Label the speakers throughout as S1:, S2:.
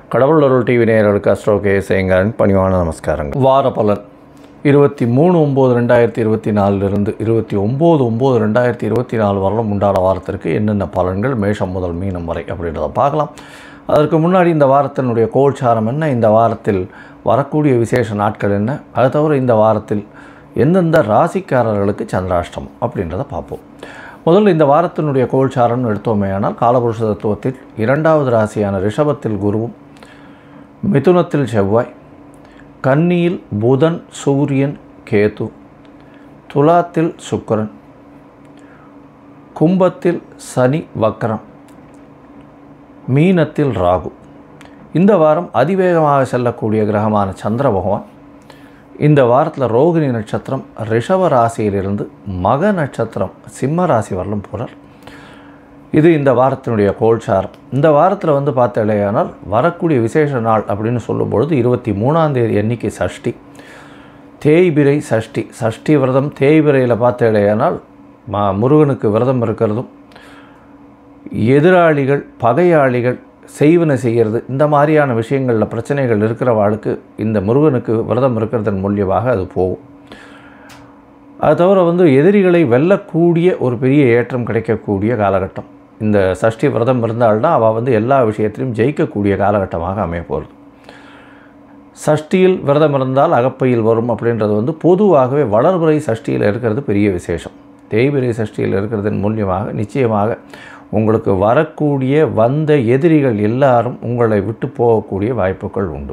S1: கடவுள் அருள் டிவி நேயர்களுக்கு அஸ்ட்ரோ கே சேங்கரன் பணிவான நமஸ்காரங்கள் வார பலன் இருபத்தி மூணு ஒம்பது ரெண்டாயிரத்தி இருபத்தி நாலுலேருந்து இருபத்தி ஒம்பது ஒம்பது ரெண்டாயிரத்தி இருபத்தி நாலு வரலும் உண்டான வாரத்திற்கு என்னென்ன பலன்கள் மேஷம் முதல் மீனம் வரை அப்படின்றத பார்க்கலாம் அதற்கு முன்னாடி இந்த வாரத்தினுடைய கோல்சாரம் என்ன இந்த வாரத்தில் வரக்கூடிய விசேஷ நாட்கள் என்ன அது தவிர இந்த வாரத்தில் எந்தெந்த ராசிக்காரர்களுக்கு சந்திராஷ்டமம் அப்படின்றத பார்ப்போம் முதல்ல இந்த வாரத்தினுடைய கோல்சாரம்னு எடுத்தோமேயானால் காலபுருஷ தத்துவத்தில் இரண்டாவது ராசியான ரிஷபத்தில் குருவும் மிதுனத்தில் செவ்வாய் கன்னியில் புதன் சூரியன் கேது துலாத்தில் சுக்கிரன் கும்பத்தில் சனி வக்ரம் மீனத்தில் ராகு இந்த வாரம் அதிவேகமாக செல்லக்கூடிய கிரகமான சந்திர பகவான் இந்த வாரத்தில் ரோகிணி நட்சத்திரம் ரிஷப ராசியிலிருந்து மக நட்சத்திரம் சிம்ம ராசி வரலும் போகிறார் இது இந்த வாரத்தினுடைய கோல்சாரம் இந்த வாரத்தில் வந்து பார்த்தலையானால் வரக்கூடிய விசேஷ நாள் அப்படின்னு சொல்லும்பொழுது இருபத்தி மூணாம் தேதி எண்ணிக்கை சஷ்டி தேய்பிரை சஷ்டி சஷ்டி விரதம் தேய்பிரையில் பார்த்தலையானால் மா முருகனுக்கு விரதம் இருக்கிறதும் எதிராளிகள் பகையாளிகள் செய்வன செய்கிறது இந்த மாதிரியான விஷயங்களில் பிரச்சனைகள் இருக்கிறவாளுக்கு இந்த முருகனுக்கு விரதம் இருக்கிறதன் மூலியமாக அது போகும் அது தவிர வந்து எதிரிகளை வெல்லக்கூடிய ஒரு பெரிய ஏற்றம் கிடைக்கக்கூடிய காலகட்டம் இந்த சஷ்டி விரதம் இருந்தால்தான் அவள் வந்து எல்லா விஷயத்திலையும் ஜெயிக்கக்கூடிய காலகட்டமாக அமைய போகிறது சஷ்டியில் விரதம் இருந்தால் அகப்பையில் வரும் அப்படின்றது வந்து பொதுவாகவே வளர்பிறை சஷ்டியில் இருக்கிறது பெரிய விசேஷம் தேய்பிரை சஷ்டியில் இருக்கிறதன் மூலியமாக நிச்சயமாக உங்களுக்கு வரக்கூடிய வந்த எதிரிகள் எல்லாரும் உங்களை விட்டு போகக்கூடிய வாய்ப்புகள் உண்டு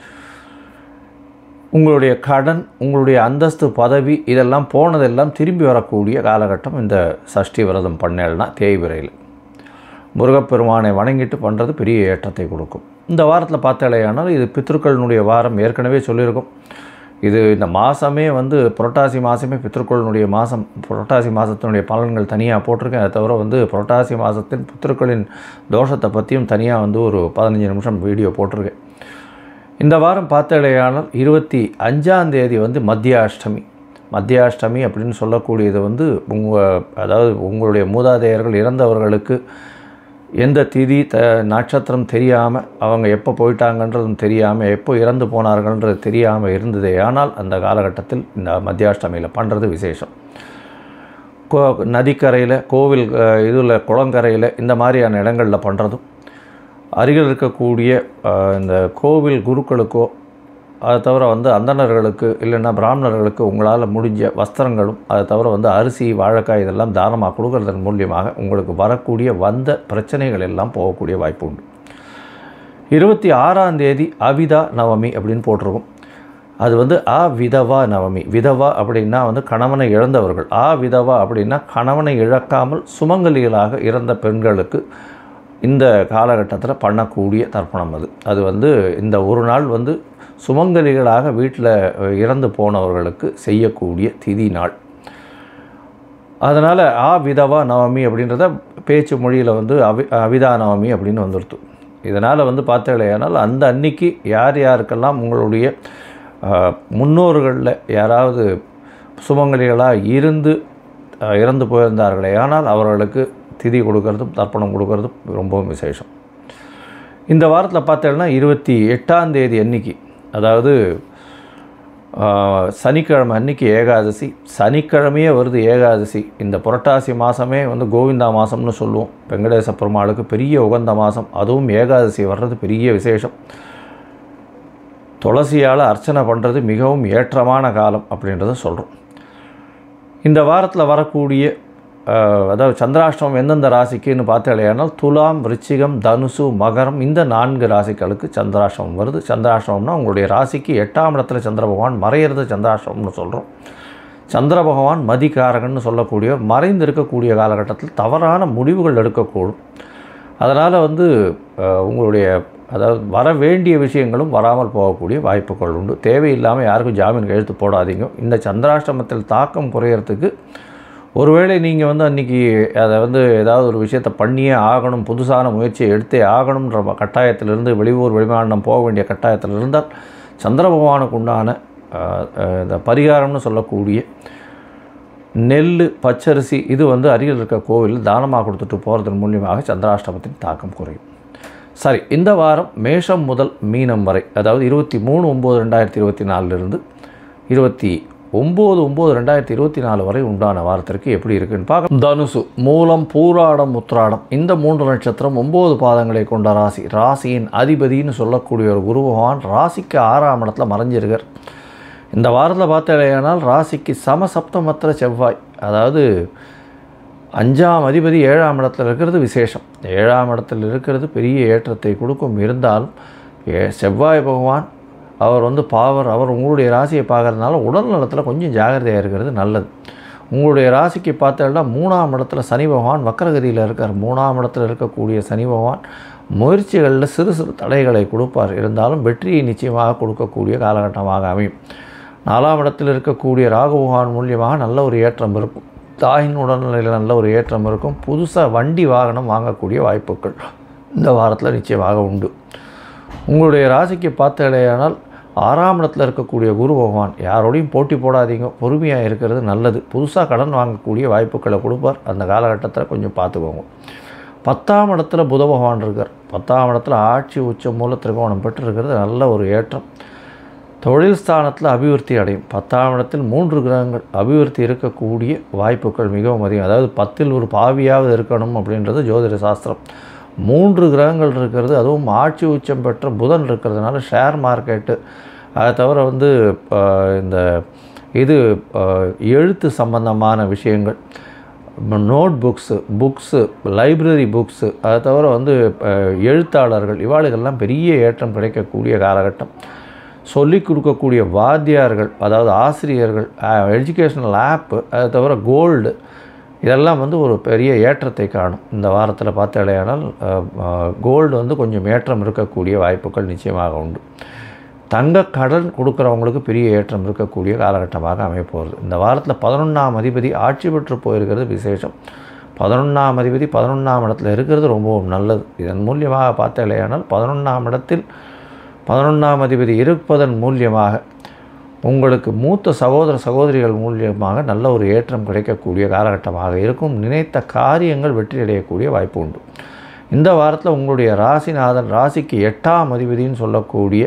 S1: உங்களுடைய கடன் உங்களுடைய அந்தஸ்து பதவி இதெல்லாம் போனதெல்லாம் திரும்பி வரக்கூடிய காலகட்டம் இந்த சஷ்டி விரதம் பண்ணேல்னா தேய்பிரையில் முருகப்பெருமானை வணங்கிட்டு பண்ணுறது பெரிய ஏற்றத்தை கொடுக்கும் இந்த வாரத்தில் பார்த்தாலேயானால் இது பித்ருக்களினுடைய வாரம் ஏற்கனவே சொல்லியிருக்கோம் இது இந்த மாதமே வந்து புரட்டாசி மாதமே பித்ருக்களினுடைய மாதம் புரட்டாசி மாதத்தினுடைய பலன்கள் தனியாக போட்டிருக்கேன் அதை தவிர வந்து புரட்டாசி மாதத்தின் பித்ருக்களின் தோஷத்தை பற்றியும் தனியாக வந்து ஒரு பதினஞ்சு நிமிஷம் வீடியோ போட்டிருக்கேன் இந்த வாரம் பார்த்தாலேயானால் இருபத்தி அஞ்சாம் தேதி வந்து மத்தியாஷ்டமி மத்தியாஷ்டமி அப்படின்னு சொல்லக்கூடியது வந்து உங்கள் அதாவது உங்களுடைய மூதாதையர்கள் இறந்தவர்களுக்கு எந்த திதி த நட்சத்திரம் தெரியாமல் அவங்க எப்போ போயிட்டாங்கன்றதும் தெரியாமல் எப்போ இறந்து போனார்கள்ன்றது தெரியாமல் இருந்ததே ஆனால் அந்த காலகட்டத்தில் இந்த மத்தியாஷ்டமியில் பண்ணுறது விசேஷம் கோ நதிக்கரையில் கோவில் இதில் குளங்கரையில் இந்த மாதிரியான இடங்களில் பண்ணுறதும் அருகில் இருக்கக்கூடிய இந்த கோவில் குருக்களுக்கோ அதை தவிர வந்து அந்தணர்களுக்கு இல்லைன்னா பிராமணர்களுக்கு உங்களால் முடிஞ்ச வஸ்திரங்களும் அதை தவிர வந்து அரிசி வாழைக்காய் இதெல்லாம் தானமாக கொடுக்கறதன் மூலியமாக உங்களுக்கு வரக்கூடிய வந்த பிரச்சனைகள் எல்லாம் போகக்கூடிய வாய்ப்பு உண்டு இருபத்தி ஆறாம் தேதி அவிதா நவமி அப்படின்னு போட்டிருக்கும் அது வந்து ஆ விதவா நவமி விதவா அப்படின்னா வந்து கணவனை இழந்தவர்கள் ஆ விதவா அப்படின்னா கணவனை இழக்காமல் சுமங்கலிகளாக இறந்த பெண்களுக்கு இந்த காலகட்டத்தில் பண்ணக்கூடிய தர்ப்பணம் அது அது வந்து இந்த ஒரு நாள் வந்து சுமங்கலிகளாக வீட்டில் இறந்து போனவர்களுக்கு செய்யக்கூடிய திதி நாள் அதனால் ஆ விதவா நவமி அப்படின்றத பேச்சு மொழியில் வந்து அவி அவிதா நவமி அப்படின்னு வந்துடுத்து இதனால் வந்து பார்த்தீங்களேனால் அந்த அன்னைக்கு யார் யாருக்கெல்லாம் உங்களுடைய முன்னோர்களில் யாராவது சுமங்கலிகளாக இருந்து இறந்து போயிருந்தார்களே ஆனால் அவர்களுக்கு திதி கொடுக்கறதும் தர்ப்பணம் கொடுக்கறதும் ரொம்பவும் விசேஷம் இந்த வாரத்தில் பார்த்தீங்கன்னா இருபத்தி எட்டாம் தேதி அன்னைக்கு அதாவது சனிக்கிழமை அன்னைக்கு ஏகாதசி சனிக்கிழமையே வருது ஏகாதசி இந்த புரட்டாசி மாதமே வந்து கோவிந்தா மாதம்னு சொல்லுவோம் வெங்கடேச பெருமாளுக்கு பெரிய உகந்த மாதம் அதுவும் ஏகாதசி வர்றது பெரிய விசேஷம் துளசியால் அர்ச்சனை பண்ணுறது மிகவும் ஏற்றமான காலம் அப்படின்றத சொல்கிறோம் இந்த வாரத்தில் வரக்கூடிய அதாவது சந்திராஷ்டமம் எந்தெந்த ராசிக்குன்னு பார்த்தாலேயானால் துலாம் ரிச்சிகம் தனுசு மகரம் இந்த நான்கு ராசிகளுக்கு சந்திராஷ்டமம் வருது சந்திராஷ்டமம்னா உங்களுடைய ராசிக்கு எட்டாம் இடத்துல சந்திர பகவான் மறையிறது சந்திராஷ்டமம்னு சொல்கிறோம் சந்திர பகவான் மதிகாரகன்னு சொல்லக்கூடிய மறைந்து இருக்கக்கூடிய காலகட்டத்தில் தவறான முடிவுகள் எடுக்கக்கூடும் அதனால் வந்து உங்களுடைய அதாவது வர வேண்டிய விஷயங்களும் வராமல் போகக்கூடிய வாய்ப்புகள் உண்டு தேவையில்லாமல் யாருக்கும் ஜாமீன் எழுத்து போடாதீங்க இந்த சந்திராஷ்டமத்தில் தாக்கம் குறையிறதுக்கு ஒருவேளை நீங்கள் வந்து அன்றைக்கி அதை வந்து ஏதாவது ஒரு விஷயத்தை பண்ணியே ஆகணும் புதுசான முயற்சியை எடுத்தே ஆகணுன்ற கட்டாயத்திலிருந்து வெளியூர் வெளிமாநிலம் போக வேண்டிய கட்டாயத்தில் இருந்தால் சந்திர பகவானுக்கு உண்டான இந்த பரிகாரம்னு சொல்லக்கூடிய நெல் பச்சரிசி இது வந்து அருகில் இருக்க கோவில் தானமாக கொடுத்துட்டு போகிறதன் மூலியமாக சந்திராஷ்டமத்தின் தாக்கம் குறையும் சரி இந்த வாரம் மேஷம் முதல் மீனம் வரை அதாவது இருபத்தி மூணு ஒம்பது ரெண்டாயிரத்தி இருபத்தி நாலுலேருந்து இருபத்தி ஒம்பது ஒம்பது ரெண்டாயிரத்தி இருபத்தி நாலு வரை உண்டான வாரத்திற்கு எப்படி இருக்குன்னு பார்க்க தனுசு மூலம் பூராடம் உத்ராடம் இந்த மூன்று நட்சத்திரம் ஒம்பது பாதங்களை கொண்ட ராசி ராசியின் அதிபதின்னு சொல்லக்கூடிய ஒரு குரு பகவான் ராசிக்கு ஆறாம் இடத்துல மறைஞ்சிருக்கார் இந்த வாரத்தில் பார்த்தீங்கன்னா ராசிக்கு சமசப்தமத்திர செவ்வாய் அதாவது அஞ்சாம் அதிபதி ஏழாம் இடத்துல இருக்கிறது விசேஷம் ஏழாம் இடத்துல இருக்கிறது பெரிய ஏற்றத்தை கொடுக்கும் இருந்தாலும் ஏ செவ்வாய் பகவான் அவர் வந்து பாவர் அவர் உங்களுடைய ராசியை பார்க்கறதுனால உடல் நலத்தில் கொஞ்சம் ஜாகிரதையாக இருக்கிறது நல்லது உங்களுடைய ராசிக்கு பார்த்தோம்னா மூணாம் இடத்துல சனி பகவான் வக்கரகதியில் இருக்கார் மூணாம் இடத்துல இருக்கக்கூடிய சனி பகவான் முயற்சிகளில் சிறு சிறு தடைகளை கொடுப்பார் இருந்தாலும் வெற்றியை நிச்சயமாக கொடுக்கக்கூடிய காலகட்டமாக அமையும் நாலாம் இடத்தில் இருக்கக்கூடிய ராகு பகவான் மூலியமாக நல்ல ஒரு ஏற்றம் இருக்கும் தாயின் உடல்நிலையில் நல்ல ஒரு ஏற்றம் இருக்கும் புதுசாக வண்டி வாகனம் வாங்கக்கூடிய வாய்ப்புகள் இந்த வாரத்தில் நிச்சயமாக உண்டு உங்களுடைய ராசிக்கு பார்த்தடையானால் ஆறாம் இடத்துல இருக்கக்கூடிய குரு பகவான் யாரோடையும் போட்டி போடாதீங்க பொறுமையாக இருக்கிறது நல்லது புதுசாக கடன் வாங்கக்கூடிய வாய்ப்புகளை கொடுப்பார் அந்த காலகட்டத்தில் கொஞ்சம் பார்த்துக்கோங்க பத்தாம் இடத்துல புத பகவான் இருக்கார் பத்தாம் இடத்துல ஆட்சி உச்ச மூல திரிகோணம் பெற்றிருக்கிறது நல்ல ஒரு ஏற்றம் தொழில் ஸ்தானத்தில் அபிவிருத்தி அடையும் பத்தாம் இடத்தில் மூன்று கிரகங்கள் அபிவிருத்தி இருக்கக்கூடிய வாய்ப்புகள் மிகவும் அதிகம் அதாவது பத்தில் ஒரு பாவியாவது இருக்கணும் அப்படின்றது ஜோதிட சாஸ்திரம் மூன்று கிரகங்கள் இருக்கிறது அதுவும் ஆட்சி உச்சம் பெற்ற புதன் இருக்கிறதுனால ஷேர் மார்க்கெட்டு அதை தவிர வந்து அஹ், இந்த இது அஹ், எழுத்து சம்பந்தமான விஷயங்கள் notebooks books library books அதை தவிர வந்து அஹ், எழுத்தாளர்கள் இவாளுகள்லாம் பெரிய ஏற்றம் கிடைக்கக்கூடிய காலகட்டம் சொல்லிக் கொடுக்கக்கூடிய வாத்தியார்கள் அதாவது ஆசிரியர்கள் எஜுகேஷ்னல் ஆப்பு அதை தவிர கோல்டு இதெல்லாம் வந்து ஒரு பெரிய ஏற்றத்தை காணும் இந்த வாரத்தில் பார்த்தாலேயானால் கோல்டு வந்து கொஞ்சம் ஏற்றம் இருக்கக்கூடிய வாய்ப்புகள் நிச்சயமாக உண்டு தங்க கடன் கொடுக்குறவங்களுக்கு பெரிய ஏற்றம் இருக்கக்கூடிய காலகட்டமாக அமையப்போகிறது இந்த வாரத்தில் பதினொன்றாம் அதிபதி ஆட்சி பெற்று போயிருக்கிறது விசேஷம் பதினொன்றாம் அதிபதி பதினொன்றாம் இடத்துல இருக்கிறது ரொம்பவும் நல்லது இதன் மூலியமாக பார்த்தாலேயானால் பதினொன்றாம் இடத்தில் பதினொன்றாம் அதிபதி இருப்பதன் மூலியமாக உங்களுக்கு மூத்த சகோதர சகோதரிகள் மூலியமாக நல்ல ஒரு ஏற்றம் கிடைக்கக்கூடிய காலகட்டமாக இருக்கும் நினைத்த காரியங்கள் வெற்றியடையக்கூடிய வாய்ப்பு உண்டு இந்த வாரத்தில் உங்களுடைய ராசிநாதன் ராசிக்கு எட்டாம் அதிபதின்னு சொல்லக்கூடிய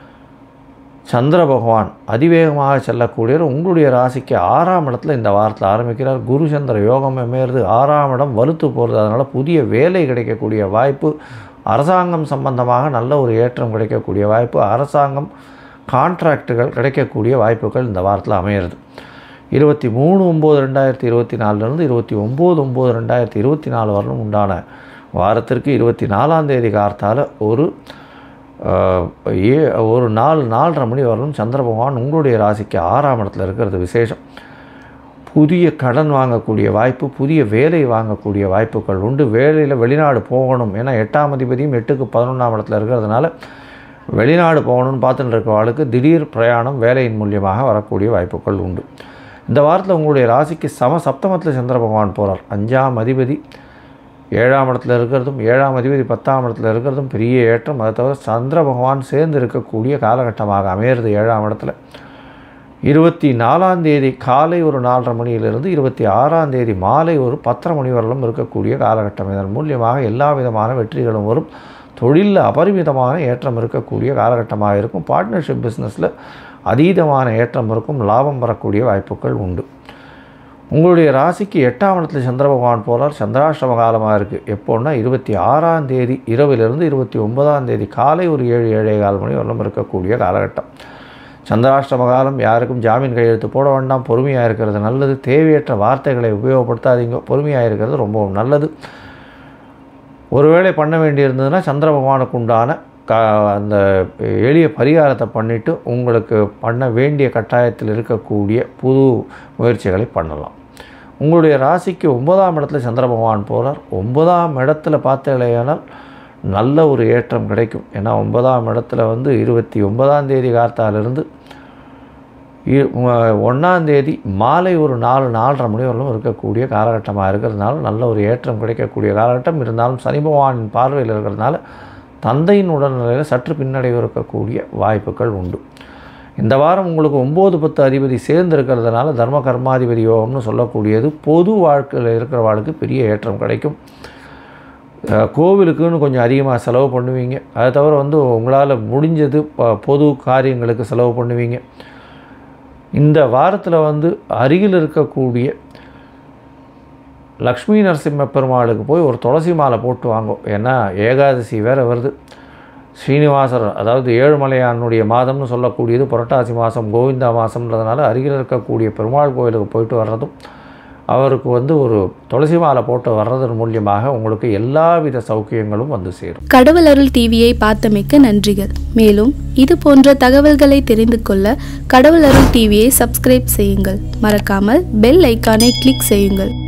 S1: சந்திர பகவான் அதிவேகமாக செல்லக்கூடியவர் உங்களுடைய ராசிக்கு ஆறாம் இடத்துல இந்த வாரத்தில் ஆரம்பிக்கிறார் குரு சந்திர யோகம் அமையிறது ஆறாம் இடம் வலுத்து போகிறது அதனால் புதிய வேலை கிடைக்கக்கூடிய வாய்ப்பு அரசாங்கம் சம்பந்தமாக நல்ல ஒரு ஏற்றம் கிடைக்கக்கூடிய வாய்ப்பு அரசாங்கம் கான்ட்ராக்டுகள் கிடைக்கக்கூடிய வாய்ப்புகள் இந்த வாரத்தில் அமையிறது இருபத்தி மூணு ஒம்பது ரெண்டாயிரத்தி இருபத்தி நாலுலேருந்து இருபத்தி ஒம்பது ஒம்பது ரெண்டாயிரத்தி இருபத்தி நாலு வரலும் உண்டான வாரத்திற்கு இருபத்தி நாலாம் தேதி கார்த்தால ஒரு ஆஹ், ஏ ஒரு நாலு நாலரை மணி வரலும் சந்திர பகவான் உங்களுடைய ராசிக்கு ஆறாம் இடத்துல இருக்கிறது விசேஷம் புதிய கடன் வாங்கக்கூடிய வாய்ப்பு புதிய வேலை வாங்கக்கூடிய வாய்ப்புகள் உண்டு வேலையில் வெளிநாடு போகணும் ஏன்னா எட்டாம் அதிபதியும் எட்டுக்கு பதினொன்றாம் இடத்துல இருக்கிறதுனால வெளிநாடு போகணும்னு பார்த்துட்டு இருக்கவாளுக்கு திடீர் பிரயாணம் வேலையின் மூலியமாக வரக்கூடிய வாய்ப்புகள் உண்டு இந்த வாரத்தில் உங்களுடைய ராசிக்கு சம சப்தமத்தில் சந்திர பகவான் போகிறார் அஞ்சாம் அதிபதி ஏழாம் இடத்துல இருக்கிறதும் ஏழாம் அதிபதி பத்தாம் இடத்துல இருக்கிறதும் பெரிய ஏற்றம் அதை தவிர சந்திர பகவான் சேர்ந்து இருக்கக்கூடிய காலகட்டமாக அமையிறது ஏழாம் இடத்துல இருபத்தி நாலாம் தேதி காலை ஒரு நாலரை மணியிலிருந்து இருபத்தி ஆறாம் தேதி மாலை ஒரு பத்தரை மணி வரலும் இருக்கக்கூடிய காலகட்டம் இதன் மூலியமாக எல்லா விதமான வெற்றிகளும் வரும் தொழிலில் அபரிமிதமான ஏற்றம் இருக்கக்கூடிய காலகட்டமாக இருக்கும் பார்ட்னர்ஷிப் பிஸ்னஸில் அதீதமான ஏற்றம் இருக்கும் லாபம் வரக்கூடிய வாய்ப்புகள் உண்டு உங்களுடைய ராசிக்கு எட்டாம் இடத்துல சந்திர பகவான் போகிறார் சந்திராஷ்டம காலமாக இருக்குது எப்போன்னா இருபத்தி ஆறாம் தேதி இரவிலிருந்து இருபத்தி ஒன்பதாம் தேதி காலை ஒரு ஏழு ஏழே கால் மணி வரலும் இருக்கக்கூடிய காலகட்டம் சந்திராஷ்டம காலம் யாருக்கும் ஜாமீன் கையெழுத்து போட வேண்டாம் பொறுமையாக இருக்கிறது நல்லது தேவையற்ற வார்த்தைகளை உபயோகப்படுத்தாதீங்க பொறுமையாக இருக்கிறது ரொம்பவும் நல்லது ஒருவேளை பண்ண வேண்டியிருந்ததுன்னா சந்திர பகவானுக்கு உண்டான க அந்த எளிய பரிகாரத்தை பண்ணிவிட்டு உங்களுக்கு பண்ண வேண்டிய கட்டாயத்தில் இருக்கக்கூடிய புது முயற்சிகளை பண்ணலாம் உங்களுடைய ராசிக்கு ஒன்பதாம் இடத்துல சந்திர பகவான் போகிறார் ஒன்பதாம் இடத்துல பார்த்தீங்களேனால் நல்ல ஒரு ஏற்றம் கிடைக்கும் ஏன்னா ஒன்பதாம் இடத்துல வந்து இருபத்தி ஒன்பதாம் தேதி காத்தாலிருந்து ஒன்றாம் தேதி மாலை ஒரு நாலு நாலரை மணி வரலும் இருக்கக்கூடிய காலகட்டமாக இருக்கிறதுனால நல்ல ஒரு ஏற்றம் கிடைக்கக்கூடிய காலகட்டம் இருந்தாலும் சனி பகவானின் பார்வையில் இருக்கிறதுனால தந்தையின் உடல்நிலையில் சற்று பின்னடைவு இருக்கக்கூடிய வாய்ப்புகள் உண்டு இந்த வாரம் உங்களுக்கு ஒம்பது பத்து அதிபதி சேர்ந்து இருக்கிறதுனால தர்ம கர்மாதிபதி யோகம்னு சொல்லக்கூடியது பொது வாழ்க்கையில் இருக்கிறவாளுக்கு பெரிய ஏற்றம் கிடைக்கும் அஹ், கோவிலுக்குன்னு கொஞ்சம் அதிகமாக செலவு பண்ணுவீங்க அதை தவிர வந்து உங்களால் முடிஞ்சது ப- பொது காரியங்களுக்கு செலவு பண்ணுவீங்க இந்த வாரத்தில் வந்து அருகில் இருக்கக்கூடிய லக்ஷ்மி நரசிம்ம பெருமாளுக்கு போய் ஒரு துளசி மாலை போட்டு வாங்கும் ஏன்னா ஏகாதசி வேறு வருது ஸ்ரீனிவாசர் அதாவது ஏழுமலையானுடைய மாதம்னு சொல்லக்கூடியது புரட்டாசி மாதம் கோவிந்தா மாதம்ன்றதுனால அருகில் இருக்கக்கூடிய பெருமாள் கோயிலுக்கு போயிட்டு வர்றதும் அவருக்கு வந்து ஒரு துளசி மாலை போட்டு வர்றதன் மூலியமாக உங்களுக்கு எல்லாவித சௌக்கியங்களும் வந்து சேரும்
S2: கடவுள் அருள் டிவியை பார்த்தமைக்கு நன்றிகள் மேலும் இது போன்ற தகவல்களை தெரிந்து கொள்ள கடவுள் அருள் டிவியை சப்ஸ்கிரைப் செய்யுங்கள் மறக்காமல் பெல் ஐக்கானை கிளிக் செய்யுங்கள்